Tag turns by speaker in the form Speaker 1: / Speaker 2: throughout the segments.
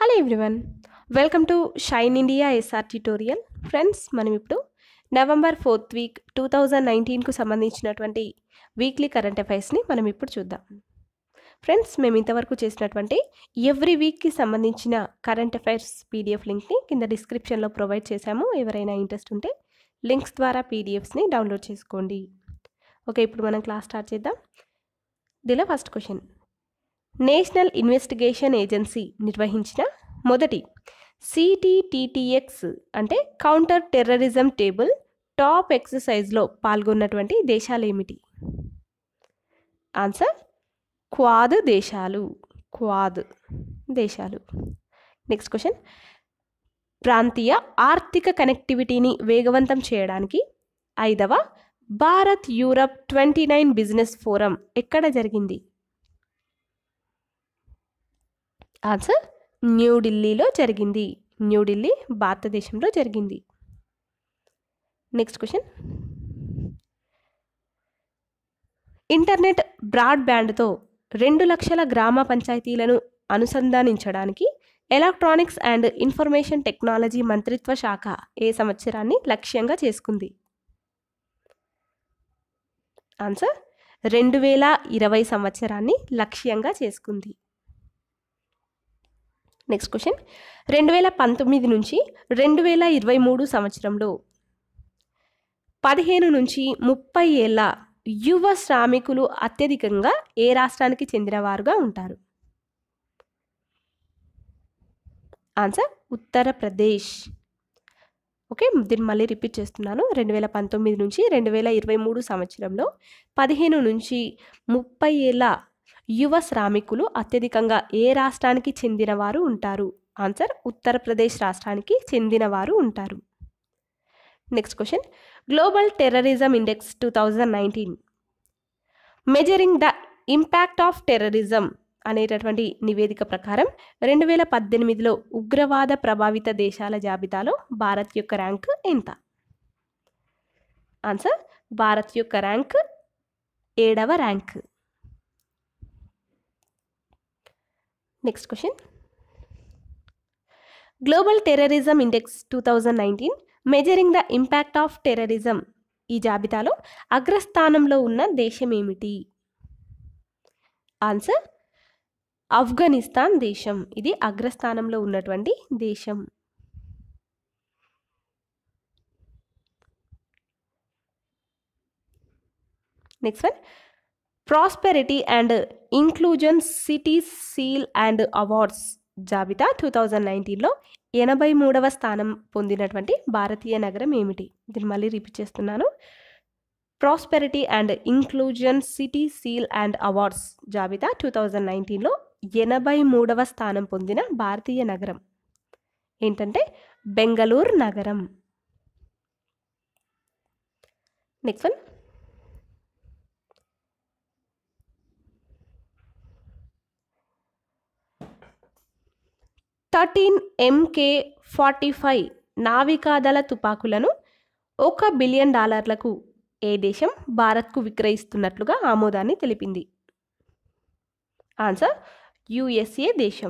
Speaker 1: hello everyone welcome to Shine India SR tutorial friends మనం ఇప్పుడు November fourth week two thousand నైన్టీన్కు సంబంధించినటువంటి weekly current అఫైర్స్ని మనం ఇప్పుడు చూద్దాం ఫ్రెండ్స్ మేము ఇంతవరకు చేసినటువంటి ఎవ్రీ వీక్కి సంబంధించిన కరెంట్ అఫైర్స్ పీడిఎఫ్ లింక్ని కింద డిస్క్రిప్షన్లో ప్రొవైడ్ చేశాము ఎవరైనా ఇంట్రెస్ట్ ఉంటే లింక్స్ ద్వారా పీడిఎఫ్స్ని డౌన్లోడ్ చేసుకోండి ఓకే ఇప్పుడు మనం క్లాస్ స్టార్ట్ చేద్దాం దీనిలో first question national investigation agency నిర్వహించిన మొదటి సిటీటీటీఎక్స్ అంటే కౌంటర్ టెర్రరిజం టేబుల్ టాప్ ఎక్సర్సైజ్లో పాల్గొన్నటువంటి దేశాలు ఏమిటి ఆన్సర్ క్వాద్ దేశాలు క్వాద్ దేశాలు నెక్స్ట్ క్వశ్చన్ ప్రాంతీయ ఆర్థిక కనెక్టివిటీని వేగవంతం చేయడానికి ఐదవ Bharat Europe twenty nine business forum ఎక్కడ జరిగింది ఆన్సర్ న్యూఢిల్లీలో జరిగింది న్యూఢిల్లీ భారతదేశంలో జరిగింది నెక్స్ట్ క్వశ్చన్ ఇంటర్నెట్ బ్రాడ్బ్యాండ్తో రెండు లక్షల గ్రామ పంచాయతీలను అనుసంధానించడానికి ఎలక్ట్రానిక్స్ అండ్ ఇన్ఫర్మేషన్ టెక్నాలజీ మంత్రిత్వ శాఖ ఏ సంవత్సరాన్ని లక్ష్యంగా చేసుకుంది ఆన్సర్ రెండు వేల ఇరవై సంవత్సరాన్ని లక్ష్యంగా చేసుకుంది నెక్స్ట్ క్వశ్చన్ రెండు వేల పంతొమ్మిది నుంచి రెండు వేల ఇరవై మూడు సంవత్సరంలో పదిహేను నుంచి ముప్పై ఏళ్ళ యువ శ్రామికులు అత్యధికంగా ఏ రాష్ట్రానికి చెందినవారుగా ఉంటారు ఆన్సర్ ఉత్తరప్రదేశ్ ఓకే దీన్ని మళ్ళీ రిపీట్ చేస్తున్నాను రెండు వేల పంతొమ్మిది నుంచి రెండు వేల ఇరవై మూడు సంవత్సరంలో పదిహేను నుంచి ముప్పై ఏళ్ళ యువ శ్రామికులు అత్యధికంగా ఏ రాష్ట్రానికి చెందినవారు ఉంటారు ఆన్సర్ ఉత్తరప్రదేశ్ రాష్ట్రానికి చెందినవారు ఉంటారు next question global terrorism index two thousand nineteen measuring the impact of terrorism అనేటటువంటి నివేదిక ప్రకారం రెండు వేల పద్దెనిమిదిలో ఉగ్రవాద ప్రభావిత దేశాల జాబితాలో భారత్ యొక్క ర్యాంక్ ఎంత ఆన్సర్ భారత్ యొక్క ర్యాంక్ ఏడవ rank next question global terrorism index two thousand nineteen measuring the impact of terrorism ఈ జాబితాలో అగ్రస్థానంలో ఉన్న దేశం ఏమిటి ఆన్సర్ ఆఫ్ఘనిస్తాన్ దేశం ఇది అగ్రస్థానంలో ఉన్నటువంటి దేశం next one prosperity and inclusion cities seal and awards జాబితా టూ థౌజండ్ నైన్టీన్లో ఎనభై మూడవ స్థానం పొందినటువంటి భారతీయ నగరం ఏమిటి దీన్ని మళ్ళీ రిపీట్ చేస్తున్నాను prosperity and inclusion city seal and awards జాబితా టూ థౌజండ్ నైన్టీన్లో ఎనభై మూడవ స్థానం పొందిన భారతీయ నగరం ఏంటంటే బెంగళూరు నగరం next one thirteen MK forty five నావికాదళ తుపాకులను ఒక బిలియన్ డాలర్లకు ఏ దేశం భారత్కు విక్రయిస్తున్నట్లుగా ఆమోదాన్ని తెలిపింది ఆన్సర్ యుఎస్ఏ దేశం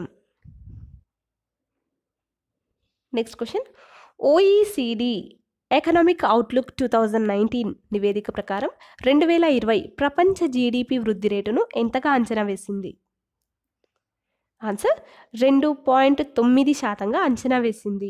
Speaker 1: next question OECD economic outlook two thousand nineteen నివేదిక ప్రకారం రెండు వేల ఇరవై ప్రపంచ జీడిపి వృద్ధి రేటును ఎంతగా అంచనా వేసింది ఆన్సర్ రెండు పాయింట్ తొమ్మిది శాతంగా అంచనా వేసింది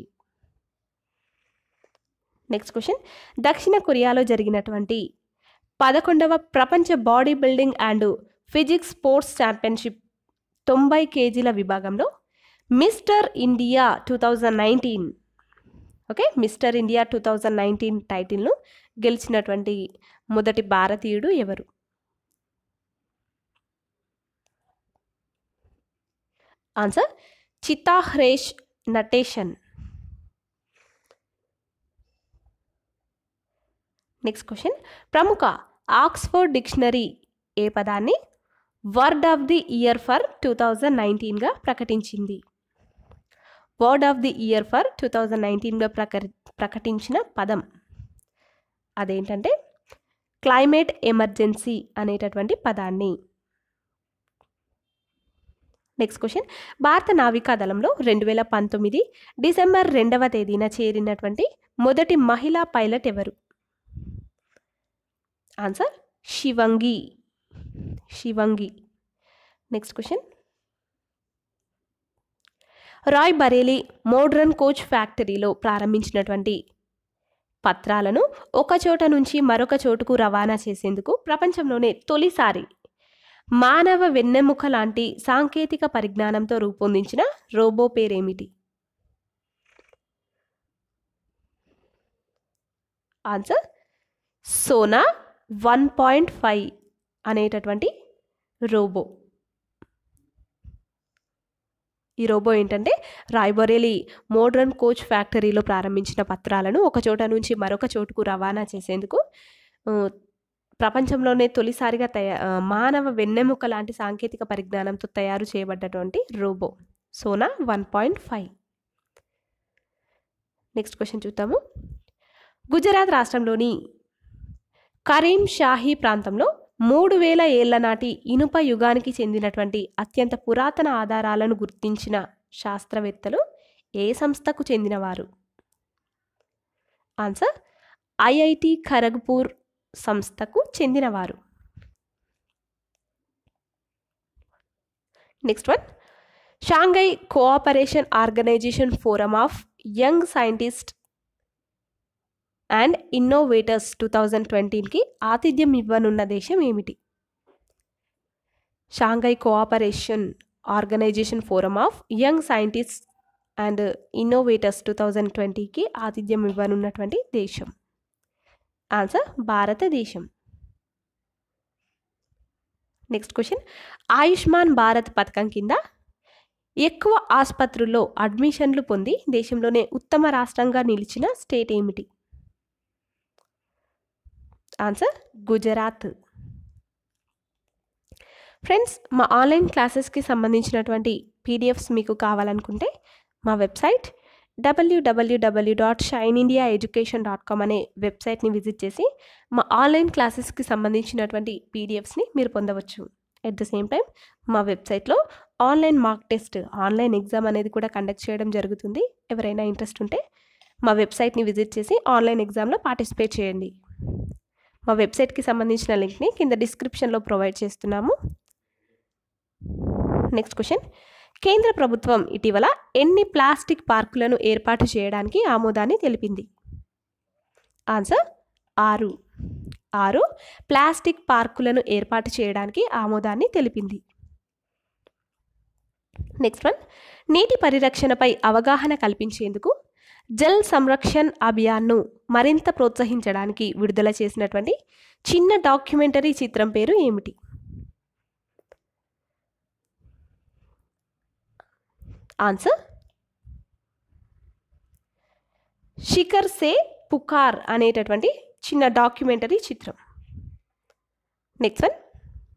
Speaker 1: నెక్స్ట్ క్వశ్చన్ దక్షిణ కొరియాలో జరిగినటువంటి పదకొండవ ప్రపంచ body building and physics sports championship తొంభై కేజీల విభాగంలో mister India two thousand nineteen okay mister India two thousand nineteen టైటిల్ను గెలిచినటువంటి మొదటి భారతీయుడు ఎవరు answer Chitharesh Natesan next question ప్రముఖ ఆక్స్ఫర్డ్ డిక్షనరీ ఏ పదాన్ని word of the year for two thousand నైన్టీన్గా ప్రకటించింది word of the year for two thousand నైన్టీన్గా ప్రక ప్రకటించిన పదం అదేంటంటే క్లైమేట్ ఎమర్జెన్సీ అనేటటువంటి పదాన్ని నెక్స్ట్ క్వశ్చన్ భారత నావికా దళంలో రెండు వేల పంతొమ్మిది డిసెంబర్ రెండవ తేదీన చేరినటువంటి మొదటి మహిళా పైలట్ ఎవరు answer Shivangi Shivangi next question Rae Bareli modern coach ఫ్యాక్టరీలో ప్రారంభించినటువంటి పత్రాలను ఒక చోట నుంచి మరొక చోటుకు రవాణా చేసేందుకు ప్రపంచంలోనే తొలిసారి మానవ వెన్నెముక లాంటి సాంకేతిక పరిజ్ఞానంతో రూపొందించిన రోబో పేరేమిటి answer Sona one point five అనేటటువంటి రోబో ఈ రోబో ఏంటంటే రాయ్బరేలీ మోడ్రన్ కోచ్ ఫ్యాక్టరీలో ప్రారంభించిన పత్రాలను ఒక చోట నుంచి మరొక చోటుకు రవాణా చేసేందుకు ఆ, ప్రపంచంలోనే తొలిసారిగా తయా ఆ, మానవ వెన్నెముక లాంటి సాంకేతిక పరిజ్ఞానంతో తయారు చేయబడ్డటువంటి robo Sona one point five next question చూద్దాము గుజరాత్ రాష్ట్రంలోని కరీం షాహీ ప్రాంతంలో మూడు వేల ఏళ్ల నాటి ఇనుప యుగానికి చెందినటువంటి అత్యంత పురాతన ఆధారాలను గుర్తించిన శాస్త్రవేత్తలు ఏ సంస్థకు చెందినవారు ఆన్సర్ ఐఐటి ఖరగ్పూర్ సంస్థకు చెందినవారు next one Shanghai cooperation organisation forum of young scientist and innovators two thousand ట్వంటీన్కి ఆతిథ్యం ఇవ్వనున్న దేశం ఏమిటి Shanghai cooperation organisation forum of young scientist and innovators two thousand ట్వంటీకి ఆతిథ్యం ఇవ్వనున్నటువంటి దేశం ఆన్సర్ భారతదేశం నెక్స్ట్ క్వశ్చన్ ఆయుష్మాన్ భారత్ పథకం కింద ఎక్కువ ఆసుపత్రుల్లో అడ్మిషన్లు పొంది దేశంలోనే ఉత్తమ రాష్ట్రంగా నిలిచిన స్టేట్ ఏమిటి ఆన్సర్ గుజరాత్ ఫ్రెండ్స్ మా ఆన్లైన్ క్లాసెస్కి సంబంధించినటువంటి పీడిఎఫ్స్ మీకు కావాలనుకుంటే మా వెబ్సైట్ డబ్ల్యూడబ్ల్యూడబ్ల్యూ dot shine India education dot com అనే వెబ్సైట్ని విజిట్ చేసి మా ఆన్లైన్ క్లాసెస్కి సంబంధించినటువంటి పీడిఎఫ్స్ని మీరు పొందవచ్చు ఎట్ ద సేమ్ టైం మా వెబ్సైట్లో online mark test online exam అనేది కూడా కండక్ట్ చేయడం జరుగుతుంది ఎవరైనా ఇంట్రెస్ట్ ఉంటే మా వెబ్సైట్ని విజిట్ చేసి ఆన్లైన్ ఎగ్జామ్లో పార్టిసిపేట్ చేయండి మా వెబ్సైట్కి సంబంధించిన లింక్ని కింద డిస్క్రిప్షన్లో ప్రొవైడ్ చేస్తున్నాము నెక్స్ట్ క్వశ్చన్ కేంద్ర ప్రభుత్వం ఇటీవల ఎన్ని ప్లాస్టిక్ పార్కులను ఏర్పాటు చేయడానికి ఆమోదాన్ని తెలిపింది ఆన్సర్ ఆరు ఆరు ప్లాస్టిక్ పార్కులను ఏర్పాటు చేయడానికి ఆమోదాన్ని తెలిపింది నెక్స్ట్ వన్ నీటి పరిరక్షణపై అవగాహన కల్పించేందుకు జల్ సంరక్షణ్ అభియాన్ను మరింత ప్రోత్సహించడానికి విడుదల చేసినటువంటి చిన్న డాక్యుమెంటరీ చిత్రం పేరు ఏమిటి ఆన్సర్ శిఖర్ సే పుకార్ అనేటటువంటి చిన్న డాక్యుమెంటరీ చిత్రం నెక్స్ట్ వన్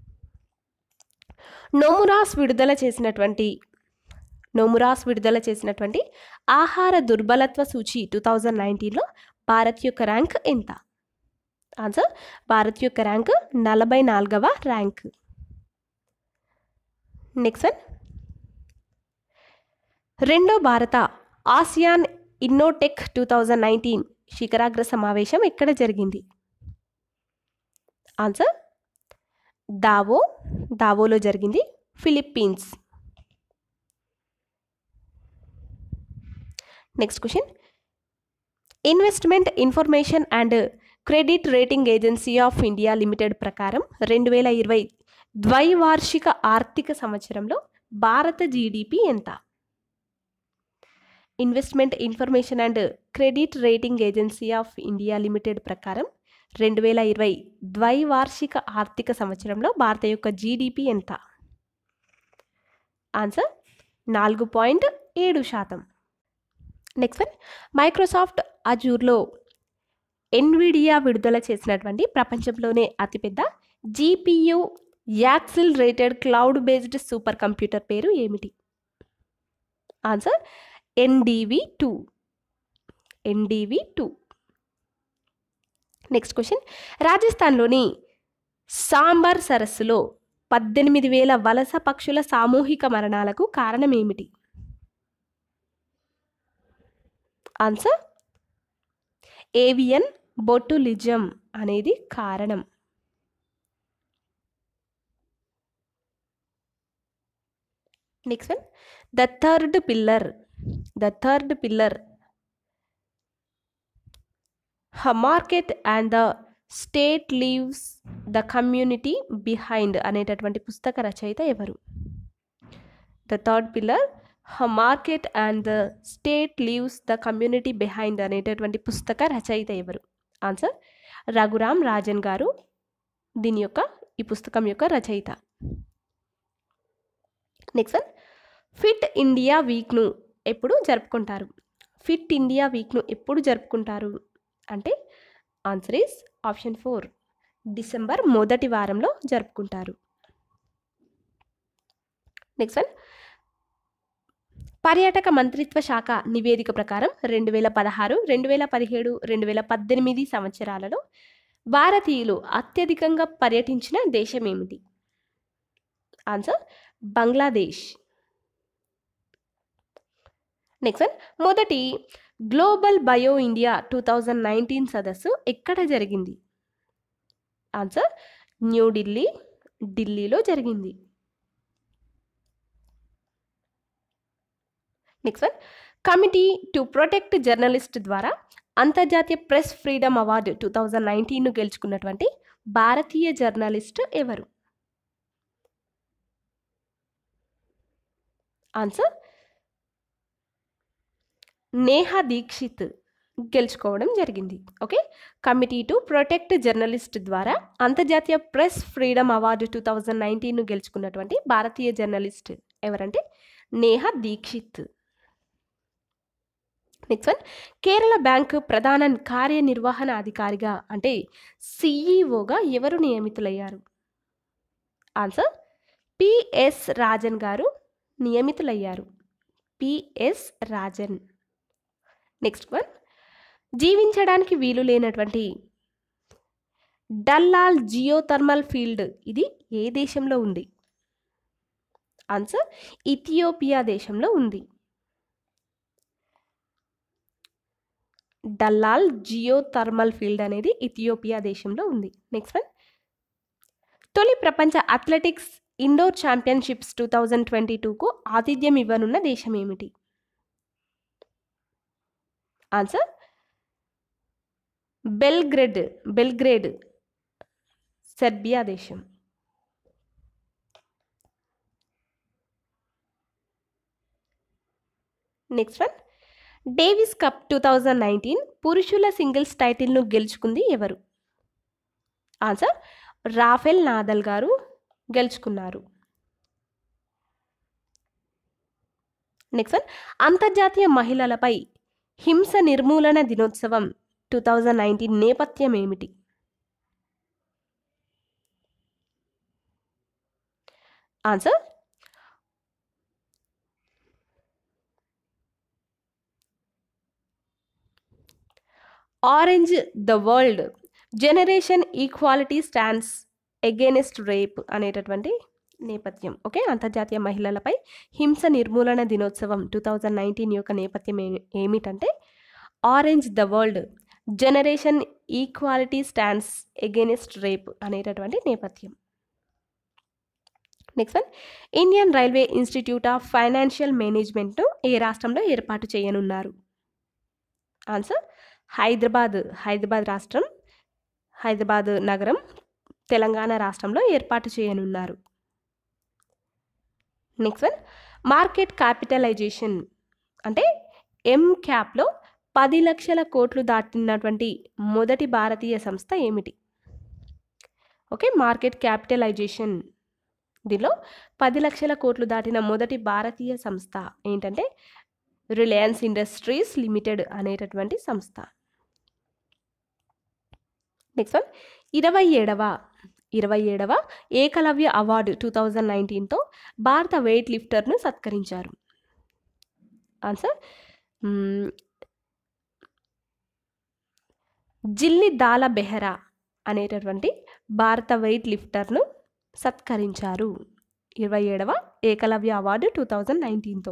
Speaker 1: నోమురాస్ విడుదల చేసినటువంటి నోమురాస్ విడుదల చేసినటువంటి ఆహార దుర్బలత్వ సూచి టూ థౌజండ్ నైన్టీన్లో భారత్ యొక్క ర్యాంక్ ఎంత ఆన్సర్ భారత్ యొక్క ర్యాంక్ నలభై నాలుగవ ర్యాంక్ నెక్స్ట్ వన్ రెండో భారత ASEAN innotech two thousand nineteen శిఖరాగ్ర సమావేశం ఎక్కడ జరిగింది ఆన్సర్ దావో దావోలో జరిగింది Philippines next question investment information and credit rating agency of India limited ప్రకారం రెండు వేల ఇరవై ద్వైవార్షిక ఆర్థిక సంవత్సరంలో భారత జీడిపి ఎంత investment information and credit rating agency of India limited ప్రకారం రెండు వేల ఇరవై ద్వైవార్షిక ఆర్థిక సంవత్సరంలో భారత యొక్క జీడిపి ఎంత ఆన్సర్ నాలుగు పాయింట్ ఏడు శాతం నెక్స్ట్ వన్ మైక్రోసాఫ్ట్ అజూర్లో ఎన్విడియా విడుదల చేసినటువంటి ప్రపంచంలోనే అతిపెద్ద GPU accelerated cloud based supercomputer పేరు ఏమిటి answer NDV two NDV two next question రాజస్థాన్లోని సాంబార్ సరస్సులో పద్దెనిమిది వేల వలస పక్షుల సామూహిక మరణాలకు కారణం ఏమిటి ఆన్సర్ ఏవియన్ బొటులిజం అనేది కారణం next one the third pillar the third pillar how market and the state leaves the community behind అనేటటువంటి పుస్తక రచయిత ఎవరు the third pillar how market and the state leaves the community behind అనేటటువంటి పుస్తక రచయిత ఎవరు ఆన్సర్ రఘురామ్ రాజన్ గారు దీని యొక్క ఈ పుస్తకం యొక్క రచయిత నెక్స్ట్ వన్ ఫిట్ ఇండియా వీక్ను ఎప్పుడు జరుపుకుంటారు ఫిట్ ఇండియా వీక్ను ఎప్పుడు జరుపుకుంటారు అంటే answer is option four December మొదటి వారంలో జరుపుకుంటారు నెక్స్ట్ వన్ పర్యాటక మంత్రిత్వ శాఖ నివేదిక ప్రకారం రెండు వేల పదహారు రెండు వేల పదిహేడు రెండు వేల పద్దెనిమిది సంవత్సరాలలో భారతీయులు అత్యధికంగా పర్యటించిన దేశం ఏమిటి ఆన్సర్ బంగ్లాదేశ్ నెక్స్ట్ వన్ మొదటి global bio India two thousand nineteen సదస్సు ఎక్కడ జరిగింది ఆన్సర్ న్యూఢిల్లీ ఢిల్లీలో జరిగింది next one committee to protect journalist ద్వారా అంతర్జాతీయ press freedom award two thousand నైన్టీన్ను గెలుచుకున్నటువంటి భారతీయ జర్నలిస్ట్ ఎవరు ఆన్సర్ నేహా దీక్షిత్ గెలుచుకోవడం జరిగింది okay committee to protect journalist ద్వారా అంతర్జాతీయ press freedom award two thousand నైన్టీన్ను గెలుచుకున్నటువంటి భారతీయ జర్నలిస్ట్ ఎవరంటే Neha Dixit next one Kerala bank ప్రధాన కార్యనిర్వహణ అధికారిగా అంటే సిఈఓగా ఎవరు నియమితులయ్యారు ఆన్సర్ పిఎస్ రాజన్ గారు నియమితులయ్యారు పిఎస్ రాజన్ నెక్స్ట్ వన్ జీవించడానికి వీలు లేనటువంటి డల్లాల్ జియోథర్మల్ ఫీల్డ్ ఇది ఏ దేశంలో ఉంది ఆన్సర్ ఇథియోపియా దేశంలో ఉంది డల్లాల్ జియోథర్మల్ ఫీల్డ్ అనేది ఇథియోపియా దేశంలో ఉంది నెక్స్ట్ వన్ తొలి ప్రపంచ athletics indoor championships two thousand twenty టూకు ఆతిథ్యం ఇవ్వనున్న దేశం ఏమిటి ఆన్సర్ బెల్గ్రెడ్ బెల్గ్రేడ్ సెర్బియా దేశం next one Davis cup two thousand nineteen పురుషుల సింగిల్స్ టైటిల్ను గెలుచుకుంది ఎవరు ఆన్సర్ రాఫెల్ నాదల్ గారు గెలుచుకున్నారు నెక్స్ట్ వన్ అంతర్జాతీయ మహిళలపై హింస నిర్మూలన దినోత్సవం టూ థౌజండ్ నైన్టీన్ నేపథ్యం ఏమిటి answer orange the world generation equality stands against rape అనేటటువంటి నేపథ్యం ఓకే అంతర్జాతీయ మహిళలపై హింస నిర్మూలన దినోత్సవం టూ థౌజండ్ నైన్టీన్ యొక్క నేపథ్యం ఏ ఏమిటంటే orange the world generation equality stands against rape అనేటటువంటి నేపథ్యం next one Indian railway institute of financial మేనేజ్మెంట్ను ఏ రాష్ట్రంలో ఏర్పాటు చేయనున్నారు ఆన్సర్ హైదరాబాద్ హైదరాబాద్ రాష్ట్రం హైదరాబాద్ నగరం తెలంగాణ రాష్ట్రంలో ఏర్పాటు చేయనున్నారు నెక్స్ట్ వన్ మార్కెట్ క్యాపిటలైజేషన్ అంటే ఎం క్యాప్లో పది లక్షల కోట్లు దాటినటువంటి మొదటి భారతీయ సంస్థ ఏమిటి ఓకే మార్కెట్ క్యాపిటలైజేషన్ దీనిలో పది లక్షల కోట్లు దాటిన మొదటి భారతీయ సంస్థ ఏంటంటే రిలయన్స్ ఇండస్ట్రీస్ లిమిటెడ్ అనేటటువంటి సంస్థ నెక్స్ట్ వన్ ఇరవై ఏడవ ఇరవై ఏడవ ఏకలవ్య అవార్డు టూ థౌజండ్ నైన్టీన్తో భారత వెయిట్ లిఫ్టర్ను సత్కరించారు ఆన్సర్ మ్మ్, జిల్లి దాల బెహరా అనేటటువంటి భారత వెయిట్ లిఫ్టర్ను సత్కరించారు ఇరవై ఏడవ ఏకలవ్య అవార్డు టూ థౌజండ్ నైన్టీన్తో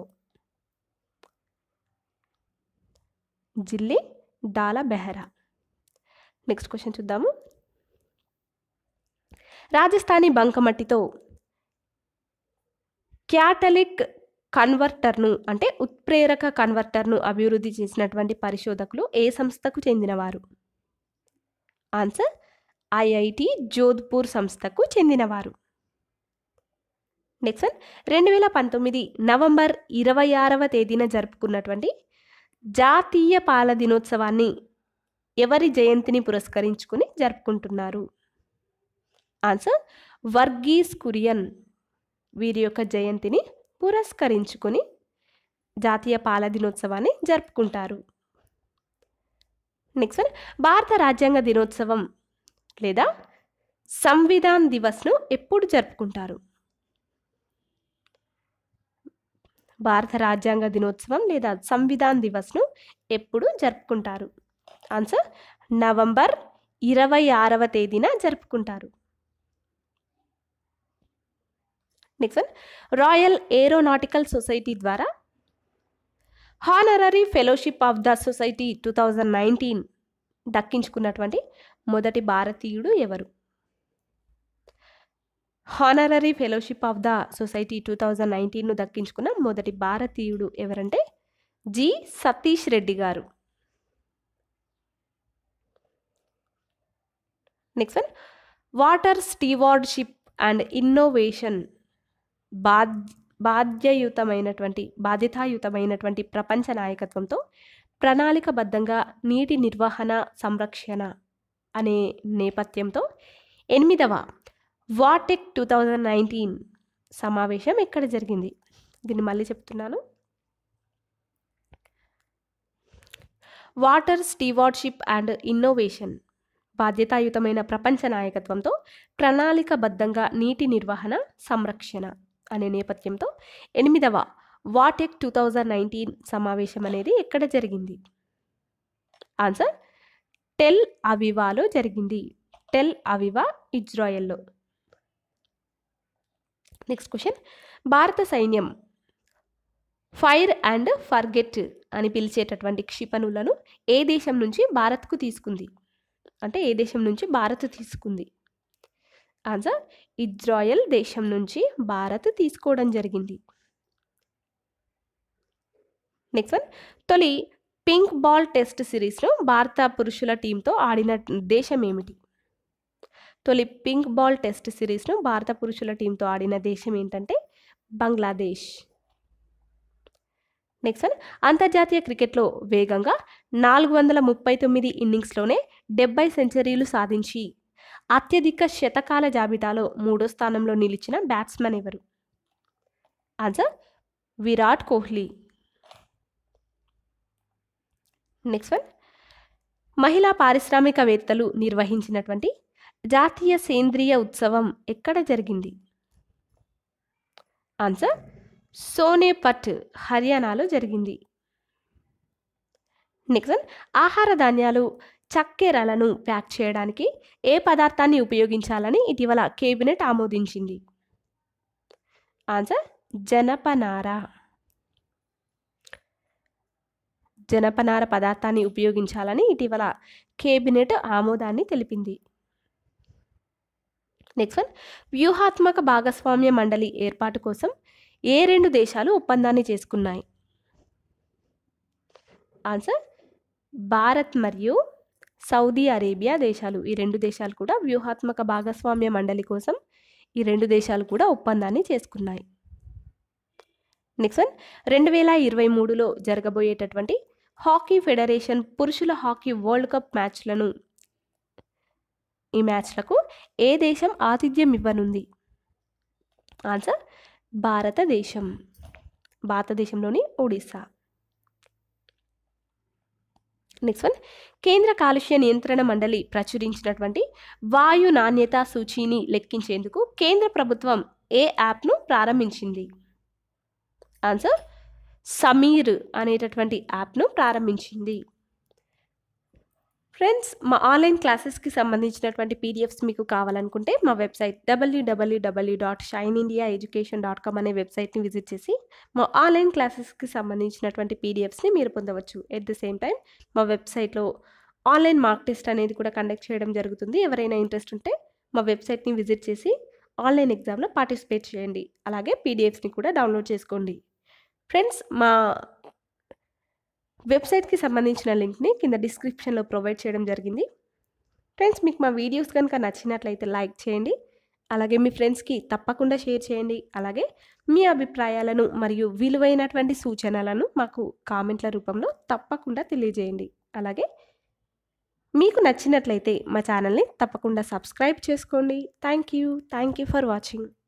Speaker 1: Jilli Dalabehera next question చూద్దాము రాజస్థానీ బంకమట్టితో క్యాటలిక్ కన్వర్టర్ను అంటే ఉత్ప్రేరక కన్వర్టర్ను అభివృద్ధి చేసినటువంటి పరిశోధకులు ఏ సంస్థకు చెందినవారు ఆన్సర్ ఐఐటి జోధ్పూర్ సంస్థకు చెందినవారు నెక్స్ట్ వన్ రెండు వేల పంతొమ్మిది నవంబర్ ఇరవై ఆరవ తేదీన జరుపుకున్నటువంటి జాతీయ పాల దినోత్సవాన్ని ఎవరి జయంతిని పురస్కరించుకుని జరుపుకుంటున్నారు ఆన్సర్ వర్గీస్ కురియన్ వీరి యొక్క జయంతిని పురస్కరించుకొని జాతీయ పాల దినోత్సవాన్ని జరుపుకుంటారు నెక్స్ట్ వన్ భారత రాజ్యాంగ దినోత్సవం లేదా సంవిధాన్ దివస్ను ఎప్పుడు జరుపుకుంటారు భారత రాజ్యాంగ దినోత్సవం లేదా సంవిధాన్ దివస్ను ఎప్పుడు జరుపుకుంటారు ఆన్సర్ నవంబర్ ఇరవై ఆరవ తేదీన జరుపుకుంటారు next one royal aeronautical society ద్వారా honorary fellowship of the society two thousand nineteen దక్కించుకున్నటువంటి మొదటి భారతీయుడు ఎవరు honorary fellowship of the society two thousand నైన్టీన్ను దక్కించుకున్న మొదటి భారతీయుడు ఎవరంటే G Satheesh Reddy garu next one water stewardship and innovation బాధ్ బాధ్యయుతమైనటువంటి బాధ్యతాయుతమైనటువంటి ప్రపంచ నాయకత్వంతో ప్రణాళికబద్ధంగా నీటి నిర్వహణ సంరక్షణ అనే నేపథ్యంతో ఎనిమిదవ వాటెక్ టూ థౌజండ్ నైన్టీన్ సమావేశం ఎక్కడ జరిగింది దీన్ని మళ్ళీ చెప్తున్నాను వాటర్ స్టీవార్డ్షిప్ అండ్ ఇన్నోవేషన్ బాధ్యతాయుతమైన ప్రపంచ నాయకత్వంతో ప్రణాళికబద్ధంగా నీటి నిర్వహణ సంరక్షణ అనే నేపథ్యంతో ఎనిమిదవ వాటెక్ టూ థౌజండ్ నైన్టీన్ సమావేశం అనేది ఎక్కడ జరిగింది ఆన్సర్ టెల్ అవివాలో జరిగింది టెల్ అవివా ఇజ్రాయెల్లో నెక్స్ట్ క్వశ్చన్ భారత సైన్యం ఫైర్ అండ్ ఫర్గెట్ అని పిలిచేటటువంటి క్షిపణులను ఏ దేశం నుంచి భారత్కు తీసుకుంది అంటే ఏ దేశం నుంచి భారత్ తీసుకుంది ఆన్సర్ ఇజ్రాయెల్ దేశం నుంచి భారత్ తీసుకోవడం జరిగింది నెక్స్ట్ వన్ తొలి పింక్ బాల్ టెస్ట్ సిరీస్ను భారత పురుషుల టీంతో ఆడిన దేశం ఏమిటి తొలి పింక్ బాల్ టెస్ట్ సిరీస్ను భారత పురుషుల టీంతో ఆడిన దేశం ఏంటంటే బంగ్లాదేశ్ నెక్స్ట్ వన్ అంతర్జాతీయ క్రికెట్లో వేగంగా నాలుగు వందల ముప్పై తొమ్మిది ఇన్నింగ్స్లోనే డెబ్బై సెంచరీలు సాధించి అత్యధిక శతకాల జాబితాలో మూడో స్థానంలో నిలిచిన బ్యాట్స్మెన్ ఎవరు answer Virat Kohli next one మహిళా పారిశ్రామికవేత్తలు నిర్వహించినటువంటి జాతీయ సేంద్రియ ఉత్సవం ఎక్కడ జరిగింది ఆన్సర్ సోనేపట్ హర్యానాలో జరిగింది నెక్స్ట్ వన్ ఆహార ధాన్యాలు చక్కెరలను ప్యాక్ చేయడానికి ఏ పదార్థాన్ని ఉపయోగించాలని ఇటీవల కేబినెట్ ఆమోదించింది ఆన్సర్ జనపనార జనపనార పదార్థాన్ని ఉపయోగించాలని ఇటీవల కేబినెట్ ఆమోదాన్ని తెలిపింది నెక్స్ట్ వన్ వ్యూహాత్మక భాగస్వామ్య మండలి ఏర్పాటు కోసం ఏ రెండు దేశాలు ఒప్పందాన్ని చేసుకున్నాయి ఆన్సర్ భారత్ మరియు సౌదీ అరేబియా దేశాలు ఈ రెండు దేశాలు కూడా వ్యూహాత్మక భాగస్వామ్య మండలి కోసం ఈ రెండు దేశాలు కూడా ఒప్పందాన్ని చేసుకున్నాయి నెక్స్ట్ వన్ రెండు వేల ఇరవై మూడులో జరగబోయేటటువంటి హాకీ ఫెడరేషన్ పురుషుల హాకీ వరల్డ్ కప్ మ్యాచ్లను ఈ మ్యాచ్లకు ఏ దేశం ఆతిథ్యం ఇవ్వనుంది ఆన్సర్ భారతదేశం భారతదేశంలోని ఒడిస్సా నెక్స్ట్ వన్ కేంద్ర కాలుష్య నియంత్రణ మండలి ప్రచురించినటువంటి వాయు నాణ్యత సూచీని లెక్కించేందుకు కేంద్ర ప్రభుత్వం ఏ యాప్ను ప్రారంభించింది ఆన్సర్ సమీర్ అనేటటువంటి యాప్ను ప్రారంభించింది ఫ్రెండ్స్ మా ఆన్లైన్ క్లాసెస్కి సంబంధించినటువంటి పీడిఎఫ్స్ మీకు కావాలనుకుంటే మా వెబ్సైట్ డబ్ల్యూడబ్ల్యూడబ్ల్యూ dot shine India education dot com అనే వెబ్సైట్ని విజిట్ చేసి మా ఆన్లైన్ క్లాసెస్కి సంబంధించినటువంటి పీడిఎఫ్స్ని మీరు పొందవచ్చు ఎట్ ద సేమ్ టైం మా వెబ్సైట్లో ఆన్లైన్ మార్క్ టెస్ట్ అనేది కూడా కండక్ట్ చేయడం జరుగుతుంది ఎవరైనా ఇంట్రెస్ట్ ఉంటే మా వెబ్సైట్ని విజిట్ చేసి ఆన్లైన్ ఎగ్జామ్లో పార్టిసిపేట్ చేయండి అలాగే పీడిఎఫ్స్ని కూడా డౌన్లోడ్ చేసుకోండి ఫ్రెండ్స్ మా వెబ్సైట్కి సంబంధించిన లింక్ని కింద డిస్క్రిప్షన్లో ప్రొవైడ్ చేయడం జరిగింది ఫ్రెండ్స్ మీకు మా వీడియోస్ కనుక నచ్చినట్లయితే లైక్ చేయండి అలాగే మీ ఫ్రెండ్స్కి తప్పకుండా షేర్ చేయండి అలాగే మీ అభిప్రాయాలను మరియు విలువైనటువంటి సూచనలను మాకు కామెంట్ల రూపంలో తప్పకుండా తెలియజేయండి అలాగే మీకు నచ్చినట్లయితే మా ఛానల్ని తప్పకుండా సబ్స్క్రైబ్ చేసుకోండి thank you thank you for watching